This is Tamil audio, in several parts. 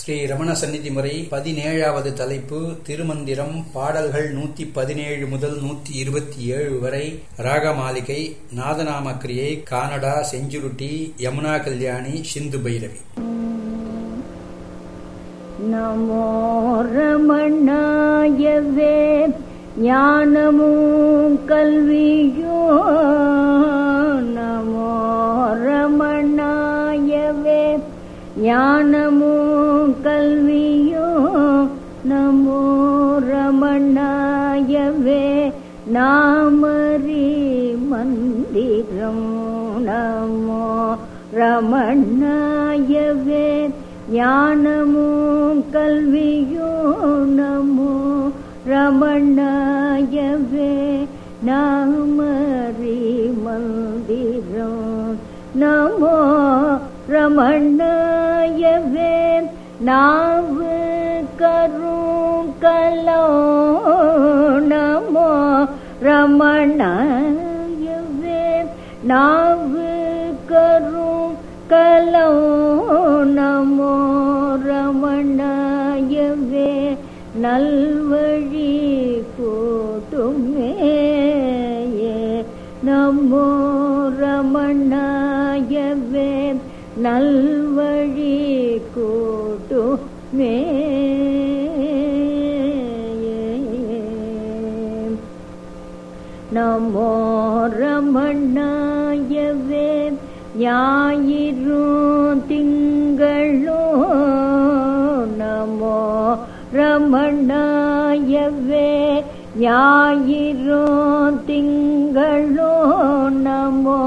ஸ்ரீ ரமண சந்நிதி முறை பதினேழாவது தலைப்பு திருமந்திரம் பாடல்கள் நூத்தி பதினேழு முதல் நூத்தி இருபத்தி ஏழு வரை ராக மாளிகை நாதநாம கிரியை கானடா செஞ்சுருட்டி யமுனா கல்யாணி சிந்து பைரவி நமோ ரமணாயவே ஞானமும் கல்வியோ நமோ ரமணாயவே ஞானமும் கல்வியோ நமோ ரமணாயவே நாமரி மந்திரம் நமோ ரமணாயவே ஞானமும் கல்வியோ நமோ ரமணாயவே நாமரி மந்திரம் நமோ ரமணாயவே நாவு கரும் கலோ நமோ ரமணாயவே நாவு கரும் கலோ நமோ ரமணாயவே நல்வழி கூட்டுமே நமோ ரமணாயவே நல்வழி கூட்டுமே நமோ ரமணாயவே ஞாயிரும் திங்களோ நமோ ரமணாயவே ஞாயிரும் திங்களோ நமோ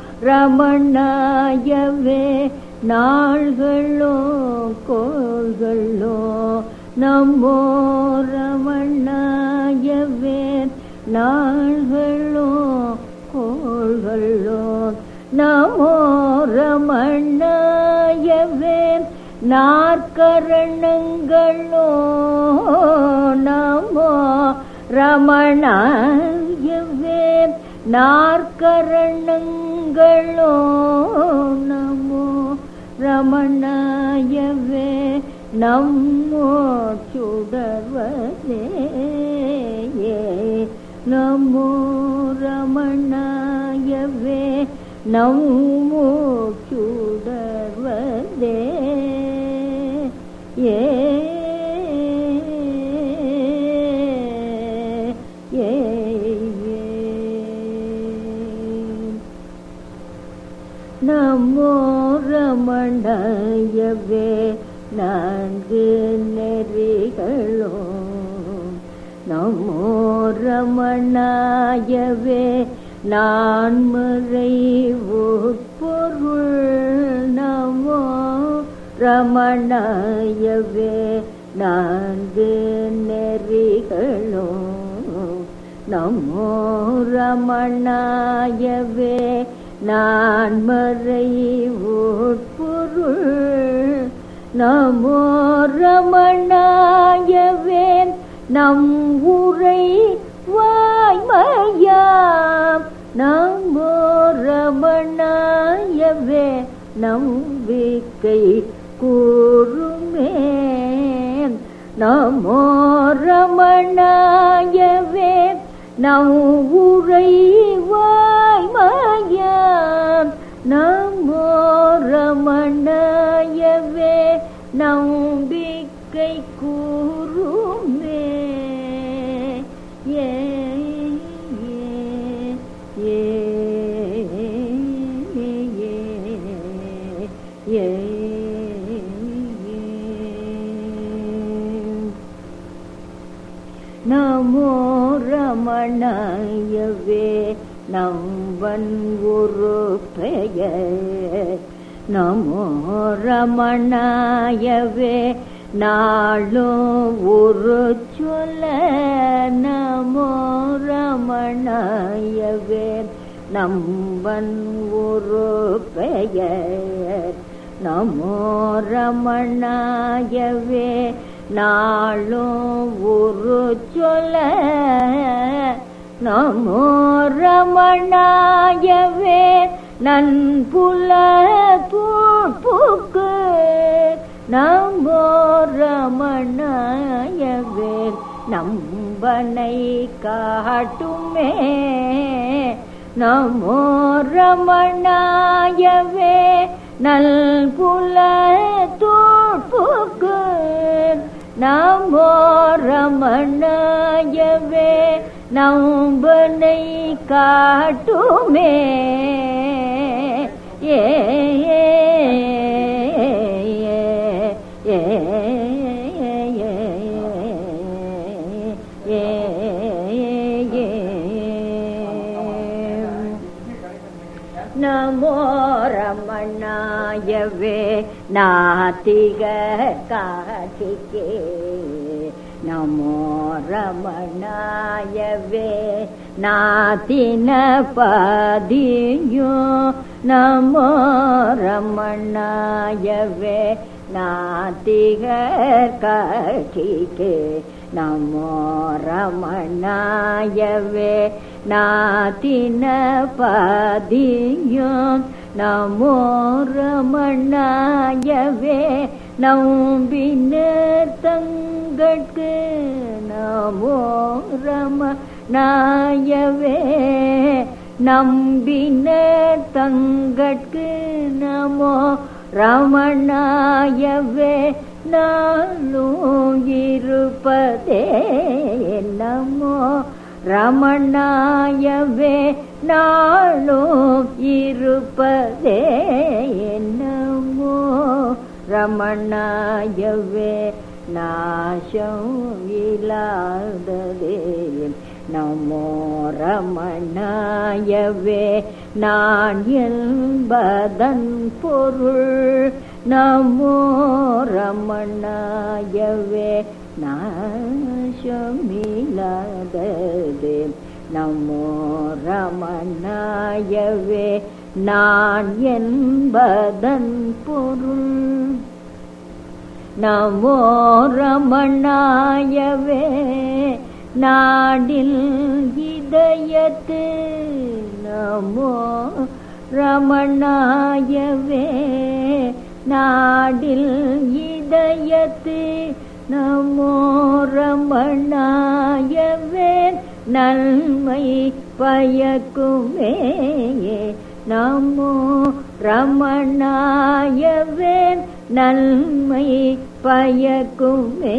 ரமணாயவே நாள்களோ கோள்களோ நமோ ரமணாயவே நாள்களோ கோள்களோ நமோ ரமணாயவே நாற்கரணங்களோ நமோ ரமணாயவே நாற்கரணங்களோ நமோ ரமணாயவே நம்மோ சுடர்வதே நமோ ரமணாயவே நம்மோ சுடர்வதே ஏ ஏ நமோ ரமணாயவே நான்கு நெறிகளோ நமோ ரமணாயவே நான் முறை உட்பொருள் நமோ ரமணாயவே நான்கு நெறிகளோ நமோ ரமணாயவே நான் மறை உட்பொருள் நமோ ரமணாயவே நம் உரை வாய்மையாம் நமோ ரமணாயவே நம்பிக்கை கூறுமே நமோ ரமணாயவே நம் உரை வாய்மையாம் நமோ ரமணாயவே நம்பிக்கை கூறுமே ஏ ஏ ஏ நமோ ரமணாயவே நம்பன் ஒரு பெயர் நமோ ரமணாயவே நாளும் ஒரு சொல்ல நமோ ரமணாயவே நம்பன் ஒரு பெயர் நமோ ரமணாயவே நாளும் ஒரு சொல்ல நமோ ரமணாயவே நன்புல பூக்கு நமோ ரமணாயவே நம்பனை காட்டுமே நமோ ரமணாயவே நல்புல தூட்புக்கு நமோ ரமணாயவே நம்பனை காட்டுமே ஏ ஏ ஏ ஏ நமோ ரமணாயவே நாத்திக காட்சிக்கே நமோ ரமணாயவே நாத்தின பதியோ நமோ ரமணாயவே நாத்திக காட்சிக்கே நமோ ரமணாயவே நாத்தின பதியோ நமோ ரமணாயவே நம்பினர் தங்கட்கு நமோ ரமணாயவே நம்பினர் தங்கட்கு நமோ ரமணாயவே நாளும் இருப்பதே நமோ ரமணாயவே நாளும் இருப்பதே நமோ ரமணாயவே நாசம் இல்லாததே நமோ ரமணாயவே நான் என்பதன் பொருள் நமோ ரமணாயவே நாசமில்லாதது நமோ ரமணாயவே நான் என்பதன் பொருள் நமோ ரமணாயவே நாடில் இதயத்து நமோ ரமணாயவே நாடில் இதயத்து நமோ ரமணாயவே நன்மை பயக்குமே நமோ ரமணாயவே நன்மை பயக்குமே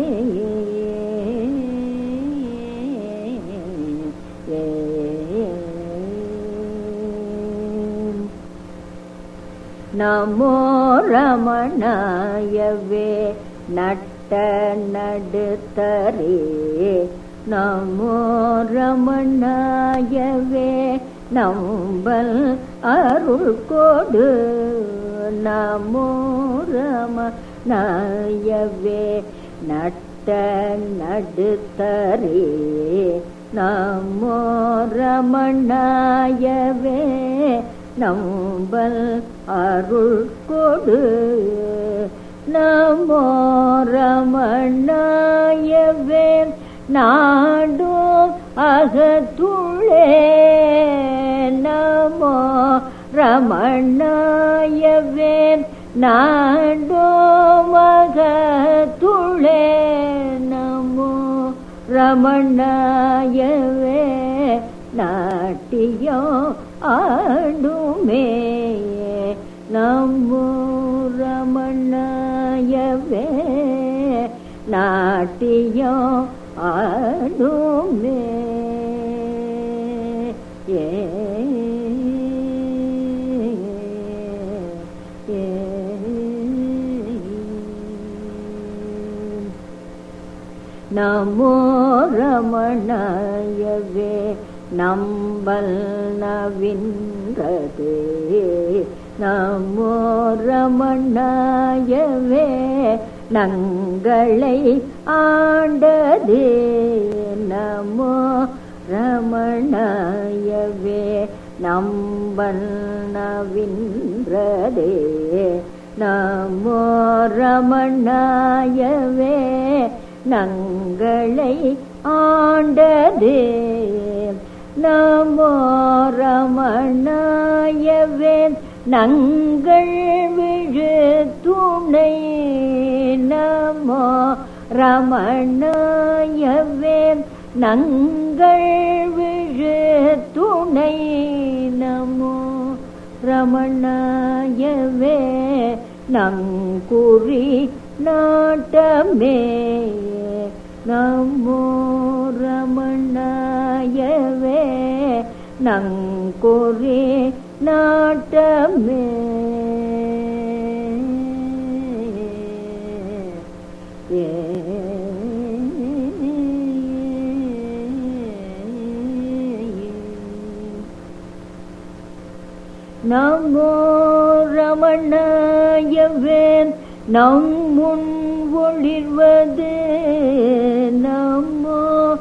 நமோ ரமணாயவே நட்ட நடுத்தரே நமோ ரமணாயவே நம்பல் அருள் கொடு நமோ ரமணாயவே நட்ட நடுத்தரே நமோ ரமணாயவே நம்பல் அருள் கொடு நமோ ரமணாயவே நாடும் அகத்துளே நமோ ரமணாயவே நாடும் அகத்துளே நமோ ரமணாயவே நாட்டியம் ஆடுமே நமோ ரமணாயவே நாட்டியம் ஆடுமே ஏ ஏ நமோ ரமணாயவே நம்பல் நவின்றதே நமோ ரமணாயவே நங்களை ஆண்டதே நமோ ரமணாயவே நம்பல் நவின்றதே நமோ ரமணாயவே நங்களை ஆண்டதே நமோ ரமணாயவே நங்கள் விழு துணை நமோ ரமணாயவே நங்கள் விழு துணை நமோ ரமணாயவே நங்குறி நாட்டமே நமோ ரமணாயவே நங்குறி நாட்டமே ஏ நமோ ரமணாயவே நம் முன் ஒளிர்வது நமோ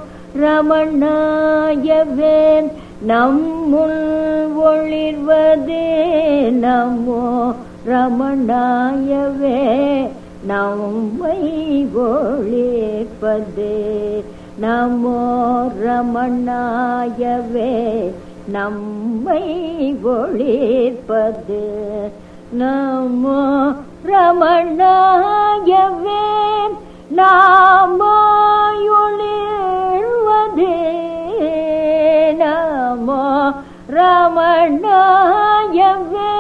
ரமணாயவே நம் முன் ஒளிர்வது நமோ ரமணாயவே நம்மை ஒளிர்ப்பது நமோ ரமணாயவே நம்மை ஒளிர்ப்பது நமோ ரமணாயவே நாமாயொளிர்வது நமோ ரமணாயவே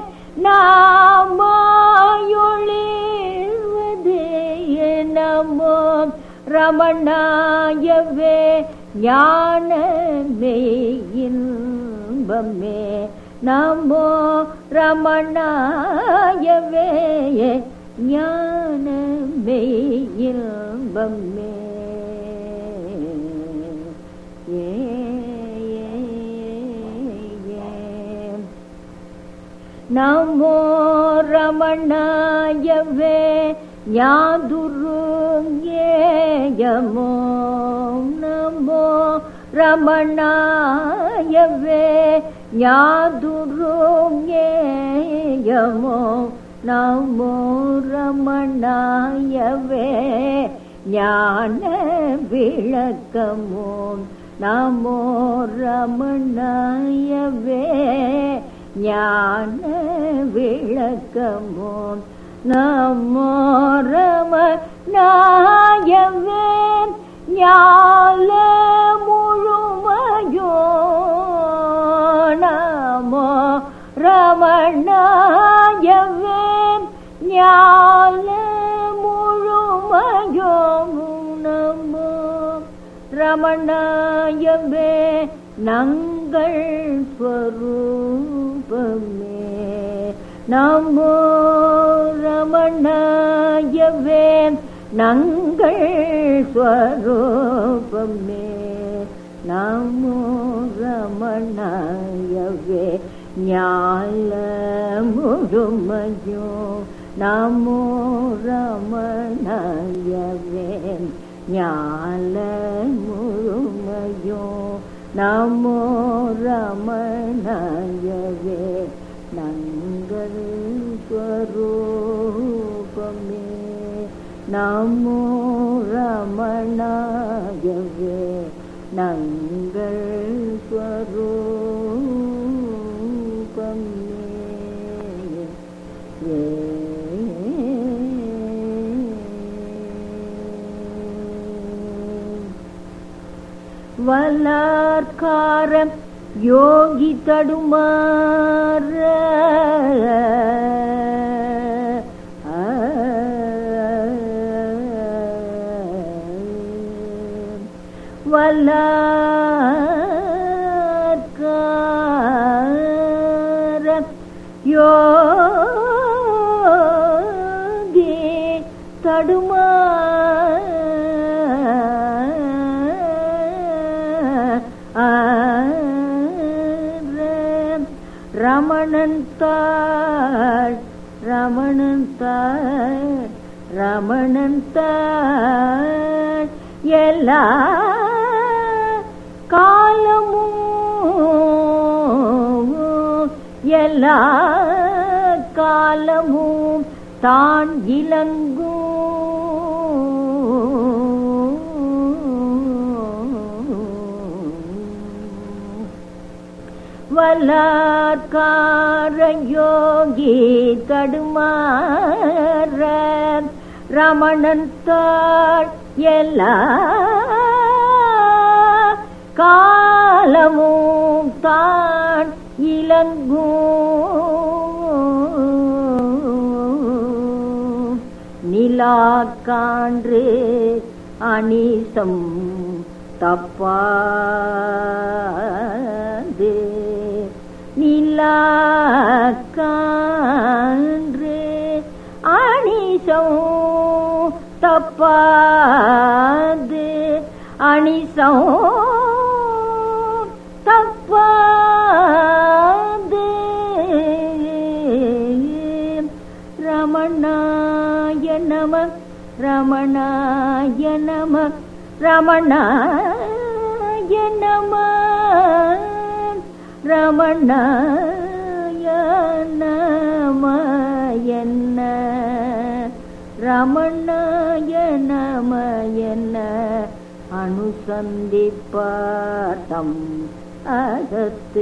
நாமாயொளிர்வது நமோ ரமணாயவே ஞானமே இன்பமே நமோ ரமணாயவே ஞானமே இன்பமே ஏ ஏ, ஏ. நமோ ரமணாயவே யாதுரும் ஏயமோ நமோ ரமணாயவே யாதுரும் ஏயமோ நமோ ரமணாயவே ஞான விளக்கமோ நமோ ரமணாயவே ஞான விளக்கமோ நமோ ரமணாயவே ஞான முழுமையோ நமோ ரமணாயவே ஞான முழுமையோ நமோ ரமணாயவே நங்கள் ஸ்வரூபமே நமோ ரமணாயவே நங்கள் ஸ்வரூபமே நமோ ரமணாயவே ஞால முழுமையோ நமோ ரமணாயவே ஞால முழுமையோ நமோ ரமணாயவே நங்கள் ஸ்வரூபமே நமோ ரமணாயவே நங்கள் ஸ்வரூபமே ஏ வல்லார்காரம் யோகி தடுமாற வல்லார்காரம் யோகி தடுமாற ரமணன் தாள் ரமணன் தாள் ரமணன் தாள் எல்லா காலமும் எல்லா காலமும் தான் இலங்கும் யோகி தடுமாற ரமணன் தாள் எல்லா காலமும் தான் இலங்கும் நிலாக்கான்று அனிசம் தப்பாது நிலாக்கான்று அனிசம் தப்பாது அனிசம் தப்பாது ரமணாய நம ரமணாய நம ரமணாய நம ரமணாய நம என்ன ரமணாய நம என்ன அனுசந்திப்பார்த்தம் அகத்து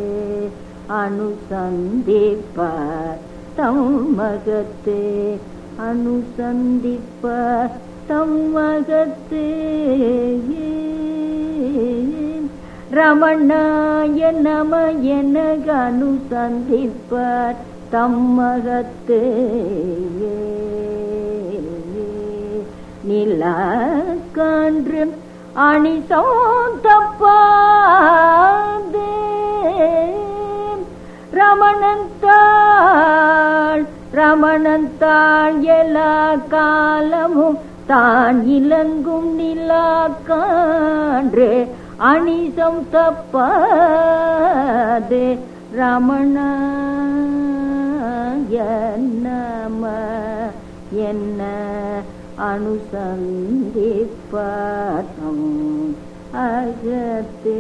அனுசந்திப்பார் தம்மகத்து அனுசந்திப்பார் தம்மகத்து ரமணாய நம எனக அனுசந்திப்பார் தம்மகத்து நிலக்கான்று அணிசோம் தப்பாது ரமணந்தாள் ரமணந்தாள் எல்லா காலமும் தான் இலங்கும் நிலாக்கான்று அணிசம் தப்பாது ரமணாய நம என்ன அனுசந்திப்பாத்தம் அகத்து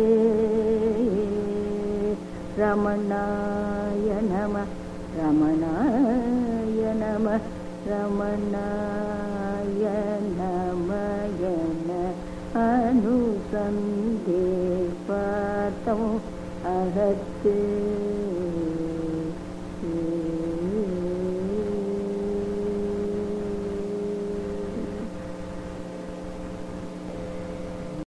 ரமணாய நம ரமணாய நம ரமணாய நம என அனுசந்திப்பாத்தம் அகத்து